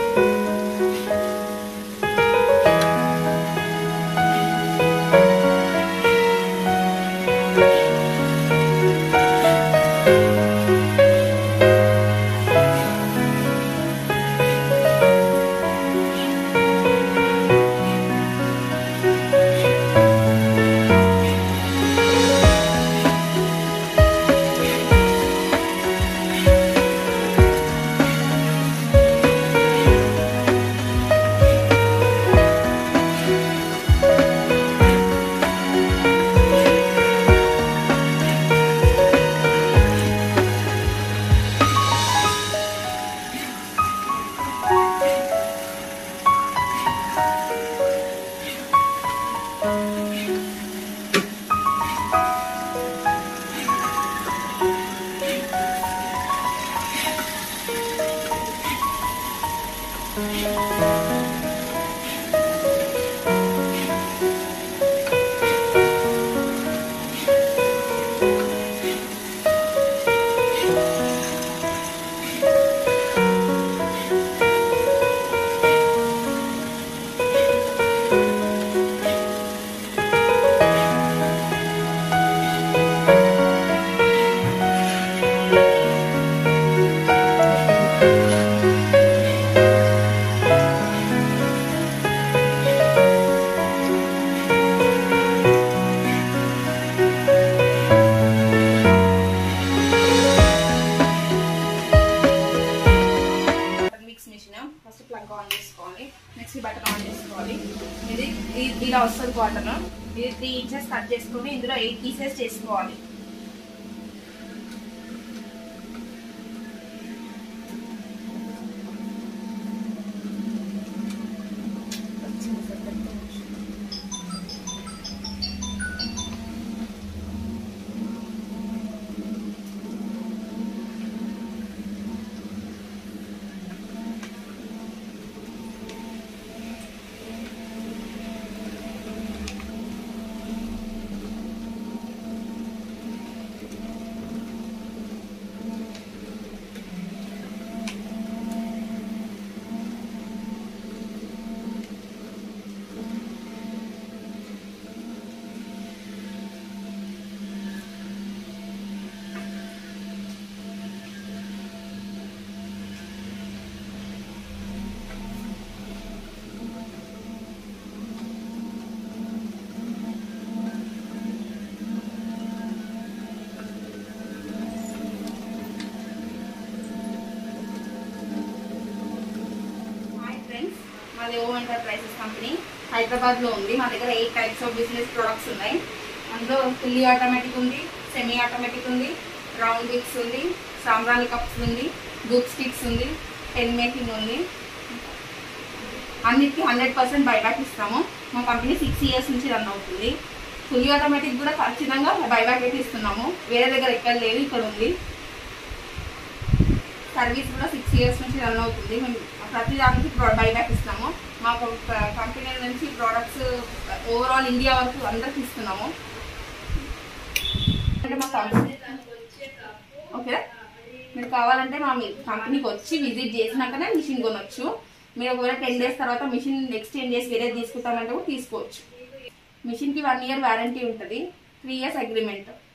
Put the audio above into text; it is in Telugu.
mix machine first plug on చేసుకోవాలి నెక్స్ట్ బటన్ ఆన్ చేసుకోవాలి ఇది ఇ- ఇలా వస్తుంది కాటన్ ఇది త్రీ ఇంచెస్ కట్ చేసుకొని ఇందులో ఎయిట్ పీసెస్ చేసుకోవాలి హాయ్ ఫ్రెండ్స్ మాది ఓ ఎంటర్ప్రైజెస్ కంపెనీ హైదరాబాద్ లో ఉంది మా దగ్గర eight types of business products ఉన్నాయి అందులో ఫుల్లీ ఆటోమేటిక్ ఉంది సెమీ ఆటోమేటిక్ ఉంది రౌండ్ విక్స్ ఉంది సాంబ్రాణి కప్స్ ఉంది బుక్ స్టిక్స్ ఉంది పెన్ మేకింగ్ ఉంది అన్నిటికీ హండ్రెడ్ పర్సెంట్ బైబ్యాక్ ఇస్తాము మా కంపెనీ సిక్స్ ఇయర్స్ నుంచి రన్ అవుతుంది ఫుల్లీ ఆటోమేటిక్ కూడా ఖచ్చితంగా బైబ్యాక్ అయితే ఇస్తున్నాము వేరే దగ్గర ఎక్కడ లేదు ఇక్కడ ఉంది సర్వీస్ కూడా సిక్స్ ఇయర్స్ నుంచి రన్ అవుతుంది మేము ప్రతి దానికి బైబ్యాక్ ఇస్తాము మాకు కంపెనీ నుంచి ప్రోడక్ట్స్ ఓవరాల్ ఇండియా వరకు అందరికి ఇస్తున్నాము అంటే మా కంపెనీ ఓకే మీరు కావాలంటే మా మీ కంపెనీకి వచ్చి విజిట్ చేసినాకనే మిషన్ కొనొచ్చు మీరు ఒకవేళ టెన్ డేస్ తర్వాత మిషన్ ఎక్స్చేంజ్ చేసి వేరే తీసుకుంటామంటే కూడా తీసుకోవచ్చు మిషన్కి వన్ ఇయర్ వారంటీ ఉంటుంది త్రీ ఇయర్స్ అగ్రిమెంట్